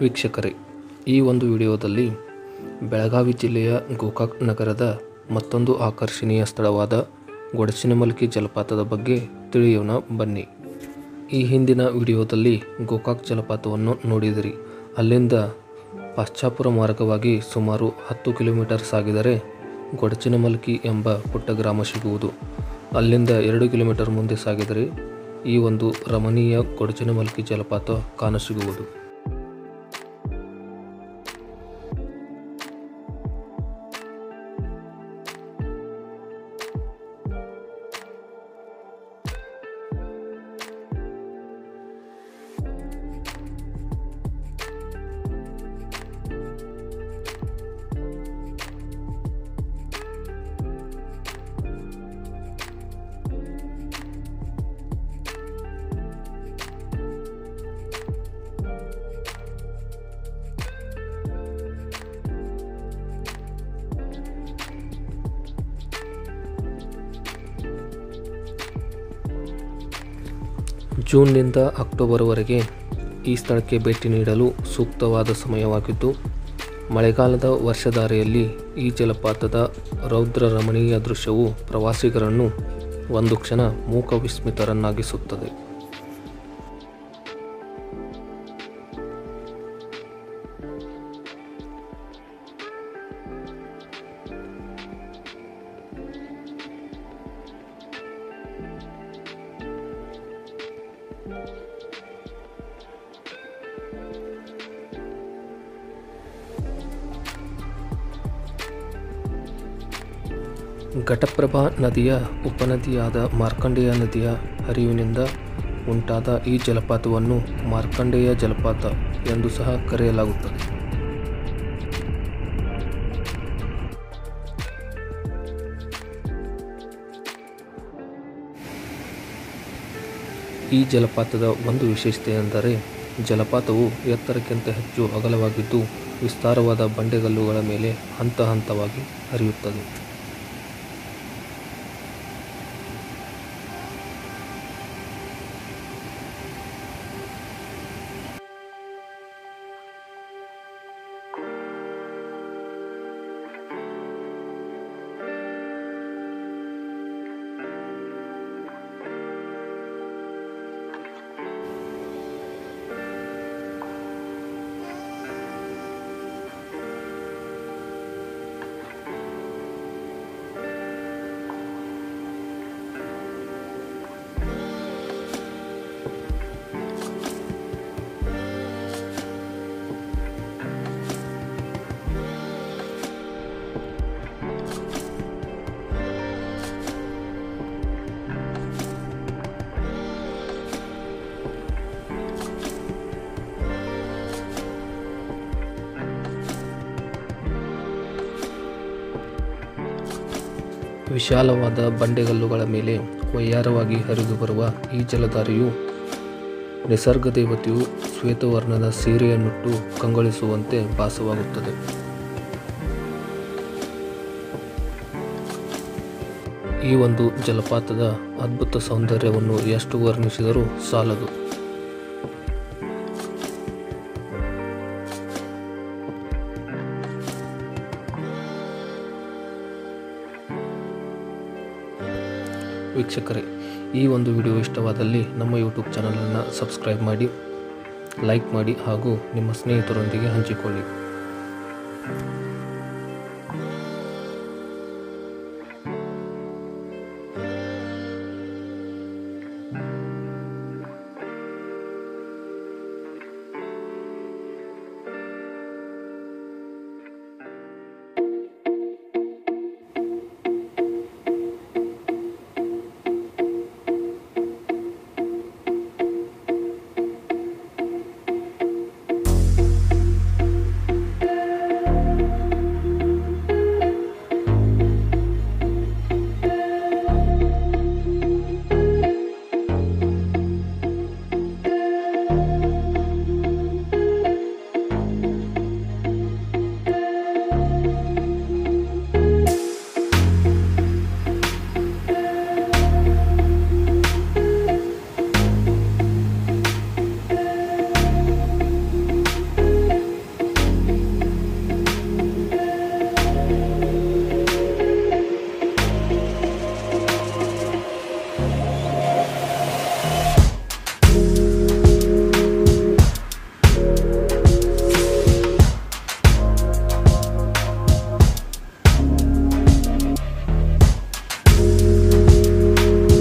ವೀಕ್ಷಕರೇ ಈ ಒಂದು ವಿಡಿಯೋದಲ್ಲಿ ಬೆಳಗಾವಿ ಜಿಲ್ಲೆಯ ಗೋಕಾಕ್ ನಗರದ ಮತ್ತೊಂದು ಆಕರ್ಷಣೀಯ ಸ್ಥಳವಾದ ಗೊಡಚಿನಮಲ್ಕಿ ಜಲಪಾತದ ಬಗ್ಗೆ ತಿಳಿಯೋಣ ಬನ್ನಿ ಈ ಹಿಂದಿನ ವಿಡಿಯೋದಲ್ಲಿ ಗೋಕಾಕ್ ಜಲಪಾತವನ್ನು ನೋಡಿದಿರಿ ಅಲ್ಲಿಂದ ಪಾಶ್ಚಾಪುರ ಮಾರ್ಗವಾಗಿ ಸುಮಾರು ಹತ್ತು ಕಿಲೋಮೀಟರ್ ಸಾಗಿದರೆ ಗೊಡಚಿನಮಲ್ಕಿ ಎಂಬ ಪುಟ್ಟ ಗ್ರಾಮ ಸಿಗುವುದು ಅಲ್ಲಿಂದ ಎರಡು ಕಿಲೋಮೀಟರ್ ಮುಂದೆ ಸಾಗಿದರೆ ಈ ಒಂದು ರಮಣೀಯ ಗೊಡಚಿನಮಲ್ಕಿ ಜಲಪಾತ ಕಾಣಸಿಗುವುದು ಜೂನ್ನಿಂದ ಅಕ್ಟೋಬರ್ವರೆಗೆ ಈ ಸ್ಥಳಕ್ಕೆ ಭೇಟಿ ನೀಡಲು ಸೂಕ್ತವಾದ ಸಮಯವಾಗಿದ್ದು ಮಳೆಗಾಲದ ವರ್ಷಧಾರೆಯಲ್ಲಿ ಈ ಜಲಪಾತದ ರೌದ್ರ ರಮಣೀಯ ದೃಶ್ಯವು ಪ್ರವಾಸಿಗರನ್ನು ಒಂದು ಕ್ಷಣ ಮೂಕ ವಿಸ್ಮಿತರನ್ನಾಗಿಸುತ್ತದೆ ಘಟಪ್ರಭಾ ನದಿಯ ಉಪನದಿಯಾದ ಮಾರ್ಕಂಡೇಯ ನದಿಯ ಹರಿವಿನಿಂದ ಉಂಟಾದ ಈ ಜಲಪಾತವನ್ನು ಮಾರ್ಕಂಡೇಯ ಜಲಪಾತ ಎಂದು ಸಹ ಕರೆಯಲಾಗುತ್ತದೆ ಈ ಜಲಪಾತದ ಒಂದು ವಿಶೇಷತೆ ಎಂದರೆ ಜಲಪಾತವು ಎತ್ತರಕ್ಕಿಂತ ಹೆಚ್ಚು ಅಗಲವಾಗಿದ್ದು ವಿಸ್ತಾರವಾದ ಬಂಡೆಗಲ್ಲುಗಳ ಮೇಲೆ ಹಂತ ಹಂತವಾಗಿ ಹರಿಯುತ್ತದೆ ವಿಶಾಲವಾದ ಬಂಡೆಗಲ್ಲುಗಳ ಮೇಲೆ ವಯ್ಯಾರವಾಗಿ ಹರಿದು ಬರುವ ಈ ಜಲಧಾರೆಯು ನಿಸರ್ಗ ದೇವತೆಯು ಶ್ವೇತವರ್ಣದ ಸೀರೆಯನ್ನುಟ್ಟು ಕಂಗೊಳಿಸುವಂತೆ ಭಾಸವಾಗುತ್ತದೆ ಈ ಒಂದು ಜಲಪಾತದ ಅದ್ಭುತ ಸೌಂದರ್ಯವನ್ನು ಎಷ್ಟು ವರ್ಣಿಸಿದರೂ ಸಾಲದು ವೀಕ್ಷಕರೇ ಈ ಒಂದು ವಿಡಿಯೋ ಇಷ್ಟವಾದಲ್ಲಿ ನಮ್ಮ ಯೂಟ್ಯೂಬ್ ಚಾನಲನ್ನು ಸಬ್ಸ್ಕ್ರೈಬ್ ಮಾಡಿ ಲೈಕ್ ಮಾಡಿ ಹಾಗೂ ನಿಮ್ಮ ಸ್ನೇಹಿತರೊಂದಿಗೆ ಹಂಚಿಕೊಳ್ಳಿ